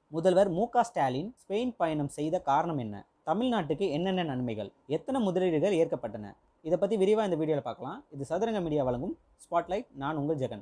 முதல்வர் மு க ஸ்டாலின் ஸ்பெயின் பயணம் செய்த காரணம் என்ன தமிழ்நாட்டுக்கு என்னென்ன நன்மைகள் எத்தனை முதலீடுகள் ஏற்கப்பட்டன இதை பற்றி விரிவாக இந்த வீடியோவில் பார்க்கலாம் இது சதுரங்க மீடியா வழங்கும் ஸ்பாட்லைட் நான் உங்கள் ஜெகன்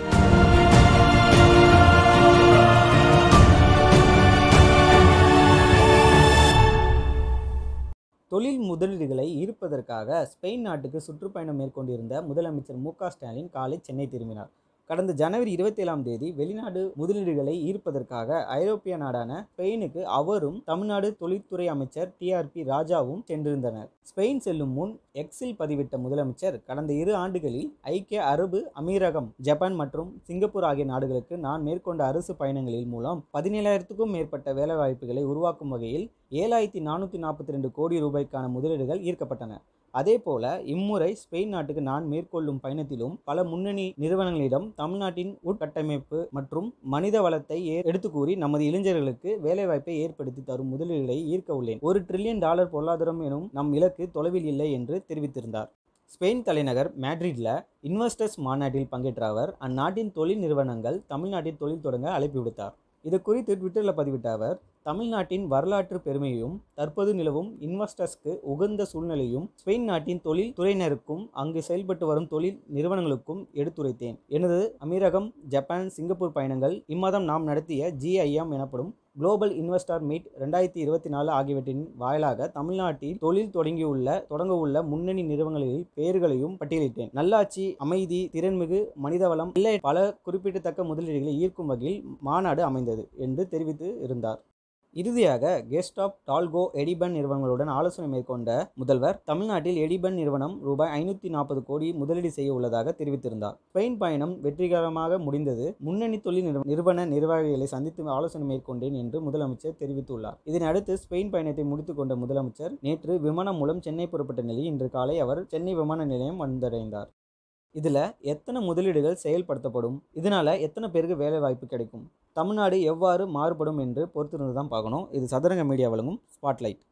தொழில் முதலீடுகளை ஈர்ப்பதற்காக ஸ்பெயின் நாட்டுக்கு சுற்றுப்பயணம் மேற்கொண்டிருந்த முதலமைச்சர் மு க ஸ்டாலின் காலை சென்னை திரும்பினார் கடந்த ஜனவரி இருபத்தேழாம் தேதி வெளிநாடு முதலீடுகளை ஈர்ப்பதற்காக ஐரோப்பிய நாடான ஸ்பெயினுக்கு அவரும் தமிழ்நாடு தொழில்துறை அமைச்சர் டிஆர்பி ராஜாவும் சென்றிருந்தனர் ஸ்பெயின் செல்லும் முன் எக்ஸில் பதிவிட்ட முதலமைச்சர் கடந்த இரு ஆண்டுகளில் ஐக்கிய அரபு அமீரகம் ஜப்பான் மற்றும் சிங்கப்பூர் ஆகிய நாடுகளுக்கு நான் மேற்கொண்ட அரசு பயணங்களில் மூலம் பதினேழாயிரத்துக்கும் மேற்பட்ட வேலைவாய்ப்புகளை உருவாக்கும் வகையில் ஏழாயிரத்தி நானூற்றி நாற்பத்தி ரெண்டு கோடி ரூபாய்க்கான முதலீடுகள் ஈர்க்கப்பட்டன அதேபோல இம்முறை ஸ்பெயின் நாட்டுக்கு நான் மேற்கொள்ளும் பயணத்திலும் பல முன்னணி நிறுவனங்களிடம் தமிழ்நாட்டின் உட்கட்டமைப்பு மற்றும் மனித வளத்தை ஏ- எடுத்துக் கூறி நமது இளைஞர்களுக்கு வேலைவாய்ப்பை ஏற்படுத்தி தரும் முதலீடுகளை ஈர்க்க உள்ளேன் ஒரு ட்ரில்லியன் டாலர் பொருளாதாரம் எனும் நம் இலக்கு தொலைவில் இல்லை என்று தெரிவித்திருந்தார் ஸ்பெயின் தலைநகர் மேட்ரிட்ல இன்வெஸ்டர்ஸ் மாநாட்டில் பங்கேற்ற அவர் அந்நாட்டின் தொழில் நிறுவனங்கள் தமிழ்நாட்டில் தொழில் தொடங்க அழைப்பு விடுத்தார் இது குறித்து ட்விட்டரில் பதிவிட்ட அவர் தமிழ்நாட்டின் வரலாற்று பெருமையும் தற்போது நிலவும் இன்வெஸ்டர்ஸ்க்கு உகந்த சூழ்நிலையும் ஸ்பெயின் நாட்டின் தொழில் துறையினருக்கும் அங்கு செயல்பட்டு வரும் தொழில் நிறுவனங்களுக்கும் எடுத்துரைத்தேன் எனது அமீரகம் ஜப்பான் சிங்கப்பூர் பயணங்கள் இம்மாதம் நாம் நடத்திய ஜிஐஎம் எனப்படும் குளோபல் இன்வெஸ்டர் மீட் ரெண்டாயிரத்தி இருபத்தி நாலு ஆகியவற்றின் வாயிலாக தமிழ்நாட்டில் தொழில் தொடங்கியுள்ள தொடங்கவுள்ள முன்னணி நிறுவனங்களில் பெயர்களையும் பட்டியலிட்டேன் நல்லாட்சி அமைதி திறன்மிகு மனிதவளம் இல்லை பல குறிப்பிடத்தக்க முதலீடுகளை ஈர்க்கும் வகையில் மாநாடு அமைந்தது என்று தெரிவித்து இருந்தார் இறுதியாக கெஸ்டாப் டால்கோ எடிபன் நிறுவனங்களுடன் ஆலோசனை மேற்கொண்ட முதல்வர் தமிழ்நாட்டில் எடிபன் நிறுவனம் ரூபாய் ஐநூற்றி நாற்பது கோடி முதலீடு செய்ய உள்ளதாக தெரிவித்திருந்தார் ஸ்பெயின் பயணம் வெற்றிகரமாக முடிந்தது முன்னணி தொழில் நிறுவ- நிறுவன நிர்வாகிகளை சந்தித்து ஆலோசனை மேற்கொண்டேன் என்று முதலமைச்சர் தெரிவித்துள்ளார் இதனை அடுத்து ஸ்பெயின் பயணத்தை முடித்துக்கொண்ட முதலமைச்சர் நேற்று விமானம் மூலம் சென்னை புறப்பட்ட நிலையில் இன்று காலை அவர் சென்னை விமான நிலையம் வந்தடைந்தார் இதில் எத்தனை முதலீடுகள் செயல்படுத்தப்படும் இதனால் எத்தனை பேருக்கு வேலை வாய்ப்பு கிடைக்கும் தமிழ்நாடு எவ்வாறு மாறுபடும் என்று பொறுத்திருந்து தான் பார்க்கணும் இது சதுரங்க மீடியா வழங்கும் ஸ்பாட்லைட்